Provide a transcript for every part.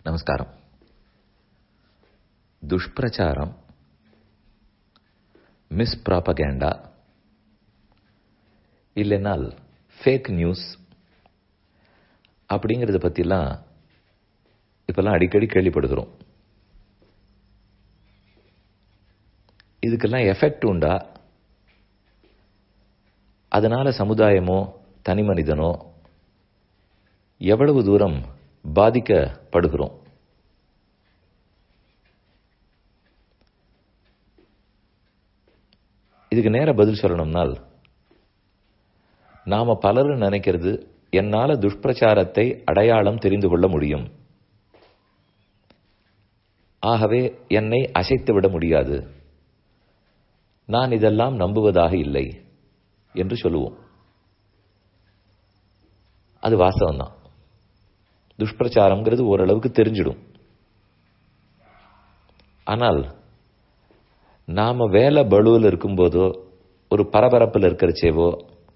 నమస్కారం దుష్ప్రచారం மிஸ்ப்ராபகேண்டா இல்லைனால் fake news அப்படிங்கிறத பற்றிலாம் இப்பெல்லாம் அடிக்கடி கேள்விப்படுகிறோம் இதுக்கெல்லாம் எஃபெக்ட் உண்டா அதனால சமுதாயமோ தனி மனிதனோ எவ்வளவு தூரம் பாதிக்கப்படுகிறோம் இதுக்கு நேர பதில் சொல்லணும்னால் நாம பலரும் நினைக்கிறது என்னால துஷ்பிரச்சாரத்தை அடையாளம் தெரிந்து கொள்ள முடியும் ஆகவே என்னை அசைத்து விட முடியாது நான் இதெல்லாம் நம்புவதாக இல்லை என்று சொல்லுவோம் அது வாஸ்தவம்தான் துஷ்பிரச்சாரம்ங்கிறது ஓரளவுக்கு தெரிஞ்சிடும் ஆனால் நாம வேலை பலுவில் இருக்கும்போதோ ஒரு பரபரப்பில் இருக்கிறச்சேவோ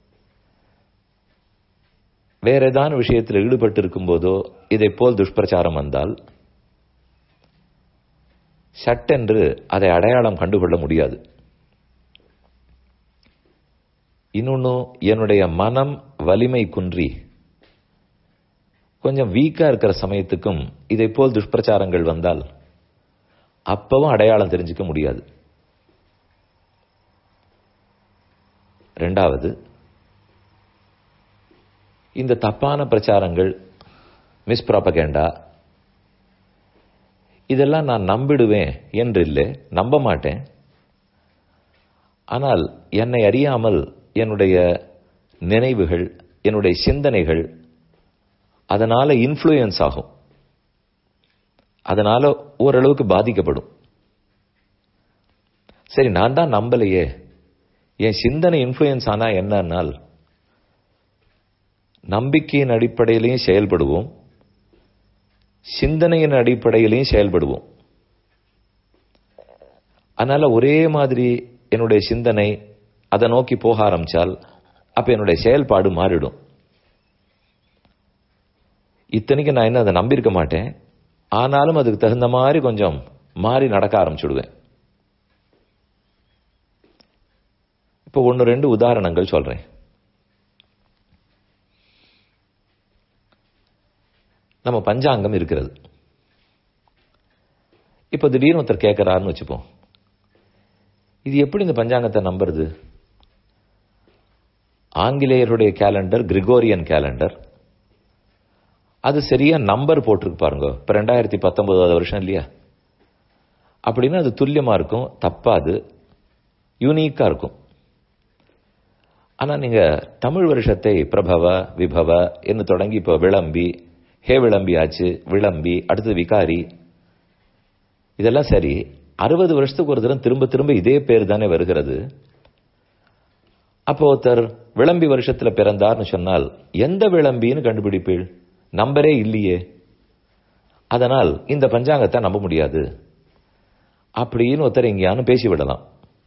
வேற ஏதான விஷயத்தில் ஈடுபட்டு இருக்கும்போதோ இதை போல் துஷ்பிரச்சாரம் வந்தால் சட்டென்று அதை அடையாளம் கண்டுகொள்ள முடியாது இன்னொன்னு என்னுடைய மனம் வலிமை குன்றி கொஞ்சம் வீக்கா இருக்கிற சமயத்துக்கும் இதை போல் துஷ்பிரச்சாரங்கள் வந்தால் அப்பவும் அடையாளம் தெரிஞ்சுக்க முடியாது ரெண்டாவது இந்த தப்பான பிரச்சாரங்கள் மிஸ்பிராபகேண்டா இதெல்லாம் நான் நம்பிடுவேன் என்று இல்லை நம்ப மாட்டேன் ஆனால் என்னை அறியாமல் என்னுடைய நினைவுகள் என்னுடைய சிந்தனைகள் அதனால இன்ஃப்ளூயன்ஸ் ஆகும் அதனால ஓரளவுக்கு பாதிக்கப்படும் சரி நான் தான் நம்பலையே என் சிந்தனை இன்ஃப்ளூயன்ஸ் ஆனா என்னன்னால் நம்பிக்கையின் அடிப்படையிலையும் செயல்படுவோம் சிந்தனையின் அடிப்படையிலையும் செயல்படுவோம் அதனால ஒரே மாதிரி என்னுடைய சிந்தனை அதை நோக்கி போக ஆரம்பிச்சால் அப்ப என்னுடைய செயல்பாடு மாறிடும் இத்தனைக்கு நான் என்ன அதை நம்பியிருக்க மாட்டேன் ஆனாலும் அதுக்கு தகுந்த மாதிரி கொஞ்சம் மாறி நடக்க ஆரம்பிச்சுடுவேன் இப்போ ஒன்று ரெண்டு உதாரணங்கள் சொல்றேன் நம்ம பஞ்சாங்கம் இருக்கிறது இப்போ திடீர்னு ஒருத்தர் கேட்கிறாருன்னு வச்சுப்போம் இது எப்படி இந்த பஞ்சாங்கத்தை நம்புறது ஆங்கிலேயருடைய கேலண்டர் கிரிகோரியன் கேலண்டர் அது சரியா நம்பர் போட்டிருக்கு பாருங்க இப்ப ரெண்டாயிரத்தி பத்தொன்பதாவது வருஷம் இல்லையா அப்படின்னா அது துல்லியமா இருக்கும் தப்பாது யூனிக்கா இருக்கும் ஆனா நீங்க தமிழ் வருஷத்தை பிரபவ விபவ என்று தொடங்கி இப்போ விளம்பி ஹே விளம்பி ஆச்சு விளம்பி அடுத்தது விகாரி இதெல்லாம் சரி அறுபது வருஷத்துக்கு ஒரு தரம் திரும்ப திரும்ப இதே பேர் தானே வருகிறது அப்போ ஒருத்தர் விளம்பி வருஷத்துல பிறந்தார்னு சொன்னால் எந்த விளம்பின்னு கண்டுபிடிப்பீள் நம்பரே இல்லையே அதனால் இந்த பஞ்சாங்கத்தை நம்ப முடியாது அப்படின்னு ஒருத்தர் எங்கேயானு பேசி விடலாம்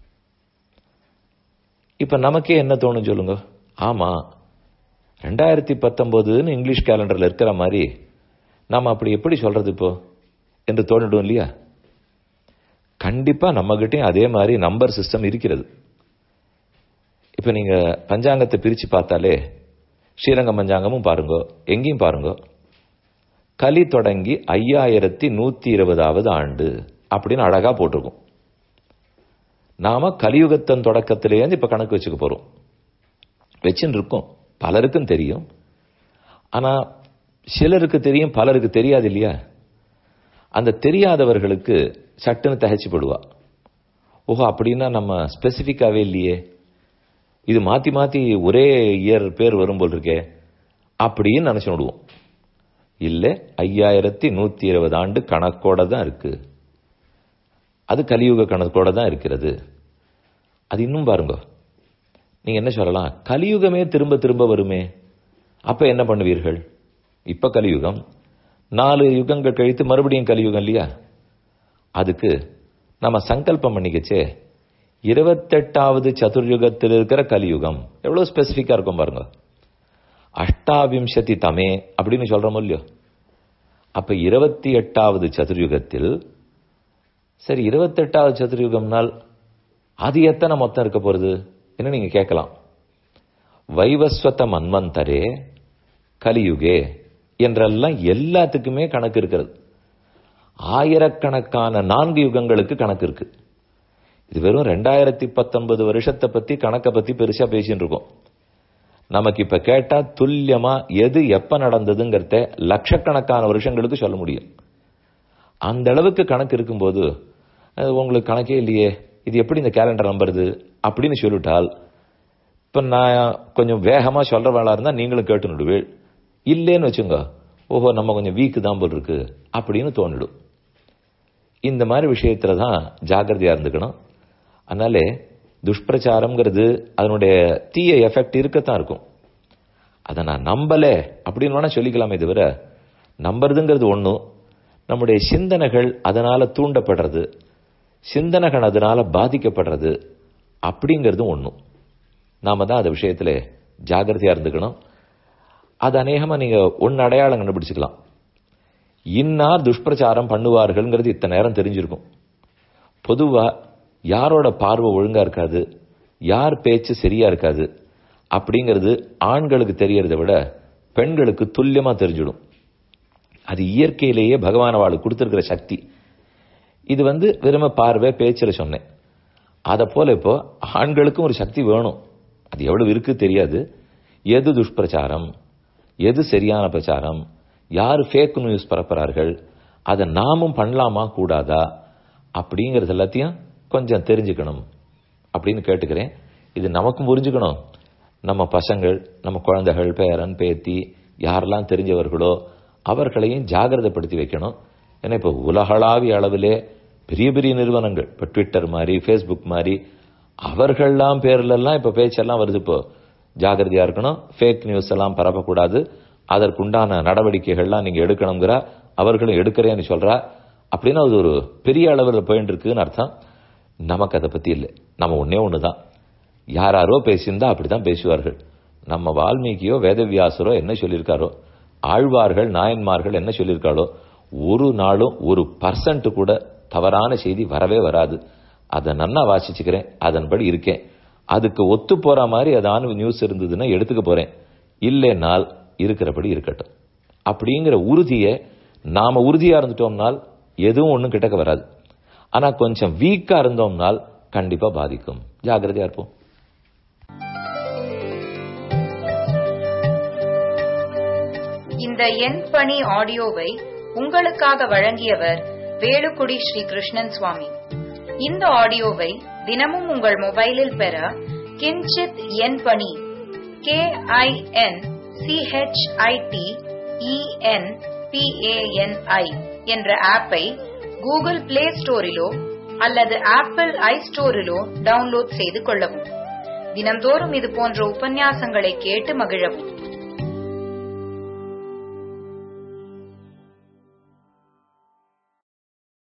இப்ப நமக்கே என்ன தோணும் சொல்லுங்க ஆமா ரெண்டாயிரத்தி பத்தொன்பதுன்னு இங்கிலீஷ் கேலண்டர்ல இருக்கிற மாதிரி நாம அப்படி எப்படி சொல்றது இப்போ என்று தோணிடும் இல்லையா கண்டிப்பா நம்ம கிட்டயும் அதே மாதிரி நம்பர் சிஸ்டம் இருக்கிறது இப்ப நீங்க பஞ்சாங்கத்தை பிரிச்சு பார்த்தாலே ஸ்ரீரங்கம் பஞ்சாங்கமும் பாருங்க எங்கேயும் பாருங்க கலி தொடங்கி ஐயாயிரத்தி நூத்தி இருபதாவது ஆண்டு அப்படின்னு அழகா போட்டிருக்கும் நாம கலியுகத்தன் தொடக்கத்திலேருந்து இப்ப கணக்கு வச்சுக்க போறோம் வச்சுன்னு இருக்கோம் பலருக்கும் தெரியும் ஆனா சிலருக்கு தெரியும் பலருக்கு தெரியாது இல்லையா அந்த தெரியாதவர்களுக்கு சட்டுன்னு தகைச்சுப்படுவா ஓஹோ அப்படின்னா நம்ம ஸ்பெசிஃபிக்காவே இல்லையே இது மாத்தி மாத்தி ஒரே இயர் பேர் வரும் போல் இருக்கே அப்படின்னு நினைச்சு விடுவோம் இல்ல ஐயாயிரத்தி நூத்தி இருபது ஆண்டு கணக்கோட தான் இருக்கு அது கலியுக கணக்கோட தான் இருக்கிறது அது இன்னும் பாருங்க நீங்க என்ன சொல்லலாம் கலியுகமே திரும்ப திரும்ப வருமே அப்ப என்ன பண்ணுவீர்கள் இப்ப கலியுகம் நாலு யுகங்கள் கழித்து மறுபடியும் கலியுகம் இல்லையா அதுக்கு நம்ம சங்கல்பம் பண்ணிக்கச்சே இருபத்தெட்டாவது சதுர்யுகத்தில் இருக்கிற கலியுகம் எவ்வளவு ஸ்பெசிபிக்கா இருக்கும் பாருங்க அஷ்டாவிம்சதி தமே அப்படின்னு சொல்றோம் இல்லையோ அப்ப இருபத்தி எட்டாவது சதுர்யுகத்தில் சரி இருபத்தெட்டாவது சதுர்யுகம்னால் அது எத்தனை மொத்தம் இருக்க போறது என்ன நீங்க கேட்கலாம் வைவஸ்வத மன்வந்தரே கலியுகே என்றெல்லாம் எல்லாத்துக்குமே கணக்கு இருக்கிறது ஆயிரக்கணக்கான நான்கு யுகங்களுக்கு கணக்கு இருக்கு இது வெறும் ரெண்டாயிரத்தி பத்தொன்பது வருஷத்தை பத்தி கணக்கை பத்தி பெருசா பேசிட்டு இருக்கோம் நமக்கு இப்ப கேட்டா துல்லியமா எது எப்ப நடந்ததுங்கிறத லட்சக்கணக்கான வருஷங்களுக்கு சொல்ல முடியும் அந்த அளவுக்கு கணக்கு இருக்கும்போது அது உங்களுக்கு கணக்கே இல்லையே இது எப்படி இந்த கேலண்டர் நம்புறது அப்படின்னு சொல்லிட்டால் இப்ப நான் கொஞ்சம் வேகமா சொல்ற வேளா இருந்தா நீங்களும் கேட்டு நடுவேள் இல்லேன்னு வச்சுங்க ஓஹோ நம்ம கொஞ்சம் வீக்கு தான் போல் இருக்கு அப்படின்னு தோணிடும் இந்த மாதிரி விஷயத்துல தான் ஜாகிரதையா இருந்துக்கணும் அதனாலே துஷ்பிரச்சாரம்ங்கிறது அதனுடைய தீய எஃபெக்ட் இருக்கத்தான் இருக்கும் அதை நான் நம்பல அப்படின்னு வேணா சொல்லிக்கலாமே தவிர நம்புறதுங்கிறது ஒன்றும் நம்முடைய சிந்தனைகள் அதனால தூண்டப்படுறது சிந்தனைகள் அதனால பாதிக்கப்படுறது அப்படிங்கிறதும் ஒன்றும் நாம தான் அந்த விஷயத்துல ஜாகிரதையா இருந்துக்கணும் அது அநேகமா நீங்க ஒன்னு அடையாளம் கண்டுபிடிச்சுக்கலாம் இன்னார் துஷ்பிரச்சாரம் பண்ணுவார்கள்ங்கிறது இத்தனை நேரம் தெரிஞ்சிருக்கும் பொதுவா யாரோட பார்வை ஒழுங்கா இருக்காது யார் பேச்சு சரியா இருக்காது அப்படிங்கிறது ஆண்களுக்கு தெரியறதை விட பெண்களுக்கு துல்லியமா தெரிஞ்சிடும் அது இயற்கையிலேயே பகவான் அவளுக்கு கொடுத்திருக்கிற சக்தி இது வந்து வெறும பார்வை பேச்சில் சொன்னேன் அதை போல இப்போ ஆண்களுக்கும் ஒரு சக்தி வேணும் அது எவ்வளவு இருக்கு தெரியாது எது துஷ்பிரச்சாரம் எது சரியான பிரச்சாரம் யார் ஃபேக் நியூஸ் பரப்புறார்கள் அதை நாமும் பண்ணலாமா கூடாதா அப்படிங்கிறது எல்லாத்தையும் கொஞ்சம் தெரிஞ்சுக்கணும் அப்படின்னு கேட்டுக்கிறேன் இது நமக்கும் புரிஞ்சுக்கணும் நம்ம பசங்கள் நம்ம குழந்தைகள் பேரன் பேத்தி யாரெல்லாம் தெரிஞ்சவர்களோ அவர்களையும் ஜாகிரதைப்படுத்தி வைக்கணும் ஏன்னா இப்போ உலகளாவிய அளவிலே பெரிய பெரிய நிறுவனங்கள் இப்போ ட்விட்டர் மாதிரி ஃபேஸ்புக் மாதிரி அவர்கள்லாம் பேர்லெல்லாம் இப்போ பேச்செல்லாம் வருது இப்போ ஜாகிரதையா இருக்கணும் ஃபேக் நியூஸ் எல்லாம் பரப்பக்கூடாது அதற்குண்டான நடவடிக்கைகள்லாம் நீங்க எடுக்கணுங்கிற அவர்களும் எடுக்கிறேன்னு சொல்றா அப்படின்னா அது ஒரு பெரிய அளவில் போயிட்டு இருக்குன்னு அர்த்தம் நமக்கு அதை பத்தி இல்லை நம்ம ஒன்னே ஒண்ணுதான் யாராரோ பேசியிருந்தா அப்படிதான் பேசுவார்கள் நம்ம வால்மீகியோ வேதவியாசரோ என்ன சொல்லியிருக்காரோ ஆழ்வார்கள் நாயன்மார்கள் என்ன சொல்லியிருக்காளோ ஒரு நாளும் ஒரு பர்சன்ட் கூட தவறான செய்தி வரவே வராது அதை நன்னா வாசிச்சுக்கிறேன் அதன்படி இருக்கேன் அதுக்கு ஒத்து போற மாதிரி ஏதாவது நியூஸ் இருந்ததுன்னா எடுத்துக்க போறேன் இல்லைனால் இருக்கிறபடி இருக்கட்டும் அப்படிங்கிற உறுதியை நாம உறுதியா இருந்துட்டோம்னால் எதுவும் ஒன்றும் கிட்டக்க வராது ஆனா கொஞ்சம் வீக்கா இருந்தோம்னால் கண்டிப்பா பாதிக்கும் ஜாகிரதையா இருப்போம் இந்த எண் பணி ஆடியோவை உங்களுக்காக வழங்கியவர் வேலுக்குடி ஸ்ரீ கிருஷ்ணன் சுவாமி இந்த ஆடியோவை தினமும் உங்கள் மொபைலில் பெற கிஞ்சித் எண் பணி கே ஐ என் சிஹெச்ஐடி இஎன் பிஏஎன்ஐ என்ற ஆப்பை கூகுள் பிளே ஸ்டோரிலோ அல்லது ஆப்பிள் ஐ ஸ்டோரிலோ டவுன்லோட் செய்து கொள்ளவும் தினம்தோறும் இது போன்ற உபன்யாசங்களை கேட்டு மகிழவும்